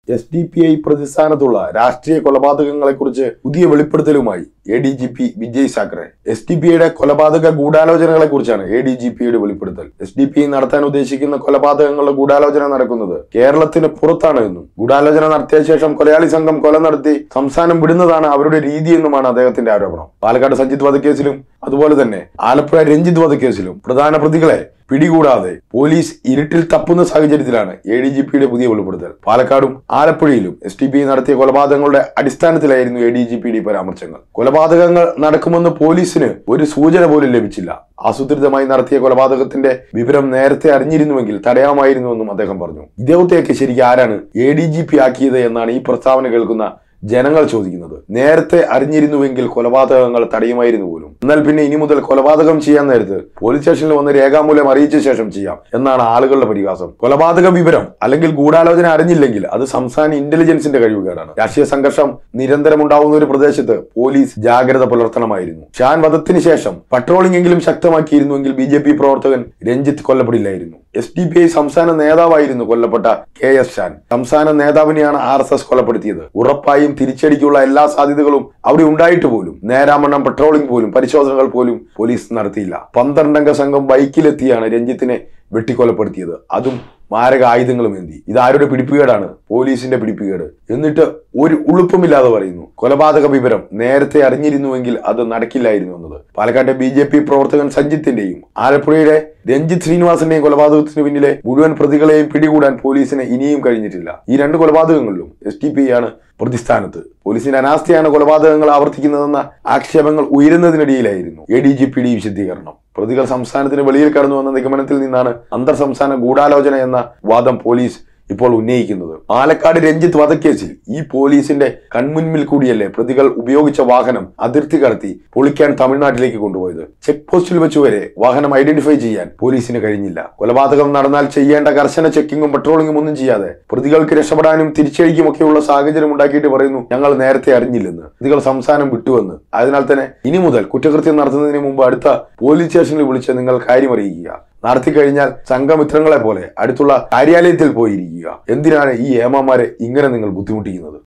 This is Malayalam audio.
എസ് ഡി പി ഐ പ്രതിസ്ഥാനത്തുള്ള രാഷ്ട്രീയ കൊലപാതകങ്ങളെക്കുറിച്ച് പുതിയ വെളിപ്പെടുത്തലുമായി A D G P Vijay Sakhare S D P ഐയുടെ കൊലപാതക ഗൂഢാലോചനകളെക്കുറിച്ചാണ് എ ഡി ജി പിയുടെ വെളിപ്പെടുത്തൽ എസ് ഡി പി ഐ നടത്താൻ ഉദ്ദേശിക്കുന്ന കൊലപാതകങ്ങളുടെ ഗൂഢാലോചന നടക്കുന്നത് കേരളത്തിന് പുറത്താണ് എന്നും ഗൂഢാലോചന നടത്തിയ ശേഷം കൊലയാളി സംഘം കൊല നടത്തി സംസ്ഥാനം വിടുന്നതാണ് അവരുടെ രീതിയെന്നുമാണ് അദ്ദേഹത്തിന്റെ ആരോപണം പാലക്കാട് സഞ്ജിത്ത് വധക്കേസിലും അതുപോലെ തന്നെ ആലപ്പുഴ രഞ്ജിത്ത് വധക്കേസിലും പ്രധാന പ്രതികളെ പിടികൂടാതെ പോലീസ് ഇരുട്ടിൽ തപ്പുന്ന സാഹചര്യത്തിലാണ് എ ഡി ജി പിയുടെ പുതിയ വെളിപ്പെടുത്തൽ പാലക്കാടും ആലപ്പുഴയിലും എസ് ടി പി നടത്തിയ കൊലപാതകങ്ങളുടെ അടിസ്ഥാനത്തിലായിരുന്നു എ ഡി ജി പിയുടെ പരാമർശങ്ങൾ കൊലപാതകങ്ങൾ നടക്കുമെന്ന് പോലീസിന് ഒരു സൂചന പോലും ലഭിച്ചില്ല ആസൂത്രിതമായി നടത്തിയ കൊലപാതകത്തിന്റെ വിവരം നേരത്തെ അറിഞ്ഞിരുന്നുവെങ്കിൽ തടയാമായിരുന്നുവെന്നും അദ്ദേഹം പറഞ്ഞു ഇദ്ദേഹത്തെയൊക്കെ ശരിക്കും ആരാണ് എ ഡി ജി പി ആക്കിയത് എന്നാണ് ഈ പ്രസ്താവന കേൾക്കുന്ന ജനങ്ങൾ ചോദിക്കുന്നത് നേരത്തെ അറിഞ്ഞിരുന്നുവെങ്കിൽ കൊലപാതകങ്ങൾ തടയുമായിരുന്നു പോലും എന്നാൽ പിന്നെ ഇനി മുതൽ കൊലപാതകം ചെയ്യാൻ നേരത്ത് പോലീസ് സ്റ്റേഷനിൽ വന്ന് രേഖാമൂലം അറിയിച്ച ശേഷം ചെയ്യാം എന്നാണ് ആളുകളുടെ പരിഹാസം കൊലപാതക വിവരം അല്ലെങ്കിൽ ഗൂഢാലോചന അറിഞ്ഞില്ലെങ്കിൽ അത് സംസ്ഥാന ഇന്റലിജൻസിന്റെ കഴിവുകേടാണ് രാഷ്ട്രീയ സംഘർഷം നിരന്തരം ഉണ്ടാവുന്ന ഒരു പ്രദേശത്ത് പോലീസ് ജാഗ്രത പുലർത്തണമായിരുന്നു ഷാൻ വധത്തിന് ശേഷം പട്രോളിംഗ് എങ്കിലും ശക്തമാക്കിയിരുന്നുവെങ്കിൽ ബി ജെ പി പ്രവർത്തകൻ രഞ്ജിത്ത് കൊല്ലപ്പെടില്ലായിരുന്നു എസ് ഡി പി ഐ സംസ്ഥാന നേതാവായിരുന്നു കൊല്ലപ്പെട്ട കെ എസ് ഷാൻ സംസ്ഥാന നേതാവിനെയാണ് ആർ എസ് എസ് കൊലപ്പെടുത്തിയത് ഉറപ്പായും തിരിച്ചടിക്കുള്ള എല്ലാ സാധ്യതകളും അവിടെ ഉണ്ടായിട്ട് പോലും നേരാമണ്ണം പട്രോളിംഗ് പോലും പരിശോധനകൾ പോലും പോലീസ് നടത്തിയില്ല പന്ത്രണ്ടംഗ സംഘം ബൈക്കിലെത്തിയാണ് രഞ്ജിത്തിനെ വെട്ടിക്കൊലപ്പെടുത്തിയത് അതും മാരക ആയുധങ്ങളും എന്തി ഇത് ആരുടെ പിടിപ്പുകേടാണ് പോലീസിന്റെ പിടിപ്പുകേട് എന്നിട്ട് ഒരു ഉളുപ്പമില്ലാതെ പറയുന്നു കൊലപാതക വിവരം നേരത്തെ അറിഞ്ഞിരുന്നുവെങ്കിൽ അത് നടക്കില്ലായിരുന്നു എന്നത് പാലക്കാട്ടെ ബി ജെ പി പ്രവർത്തകൻ സഞ്ജിത്തിന്റെയും ആലപ്പുഴയുടെ രഞ്ജിത്ത് ശ്രീനിവാസന്റെയും കൊലപാതകത്തിന് പിന്നിലെ മുഴുവൻ പ്രതികളെയും പിടികൂടാൻ പോലീസിന് ഇനിയും കഴിഞ്ഞിട്ടില്ല ഈ രണ്ട് കൊലപാതകങ്ങളിലും എസ് ടി പി ആണ് പ്രതിസ്ഥാനത്ത് പോലീസിന്റെ അനാസ്ഥയാണ് കൊലപാതകങ്ങൾ ആവർത്തിക്കുന്നതെന്ന ആക്ഷേപങ്ങൾ ഉയരുന്നതിനിടയിലായിരുന്നു A D G P D വിശദീകരണം പ്രതികൾ സംസ്ഥാനത്തിന് വെളിയിൽ കടന്നുവെന്ന നിഗമനത്തിൽ നിന്നാണ് അന്തർ സംസ്ഥാന ഗൂഢാലോചന എന്ന വാദം പോലീസ് ഇപ്പോൾ ഉന്നയിക്കുന്നത് പാലക്കാട് രഞ്ജിത്ത് വധക്കേസിൽ ഈ പോലീസിന്റെ കൺമുൻപിൽ കൂടിയല്ലേ പ്രതികൾ ഉപയോഗിച്ച വാഹനം അതിർത്തി കടത്തി പൊളിക്കാൻ തമിഴ്നാട്ടിലേക്ക് കൊണ്ടുപോയത് ചെക്ക് പോസ്റ്റിൽ വെച്ച് വരെ വാഹനം ഐഡന്റിഫൈ ചെയ്യാൻ പോലീസിന് കഴിഞ്ഞില്ല കൊലപാതകം നടന്നാൽ ചെയ്യേണ്ട കർശന ചെക്കിങ്ങും പട്രോളിങ്ങും ഒന്നും ചെയ്യാതെ പ്രതികൾക്ക് രക്ഷപ്പെടാനും തിരിച്ചടിക്കുമൊക്കെയുള്ള സാഹചര്യം ഉണ്ടാക്കിയിട്ട് പറയുന്നു ഞങ്ങൾ നേരത്തെ അറിഞ്ഞില്ലെന്ന് പ്രതികൾ സംസ്ഥാനം വിട്ടുവെന്ന് അതിനാൽ തന്നെ ഇനി മുതൽ കുറ്റകൃത്യം നടത്തുന്നതിന് മുമ്പ് അടുത്ത പോലീസ് സ്റ്റേഷനിൽ വിളിച്ച് നിങ്ങൾ കാര്യം അറിയിക്കുക നടത്തി കഴിഞ്ഞാൽ സംഘമിത്രങ്ങളെ പോലെ അടുത്തുള്ള കാര്യാലയത്തിൽ പോയിരിക്കുക എന്തിനാണ് ഈ ഏമാമാരെ ഇങ്ങനെ നിങ്ങൾ ബുദ്ധിമുട്ടിക്കുന്നത്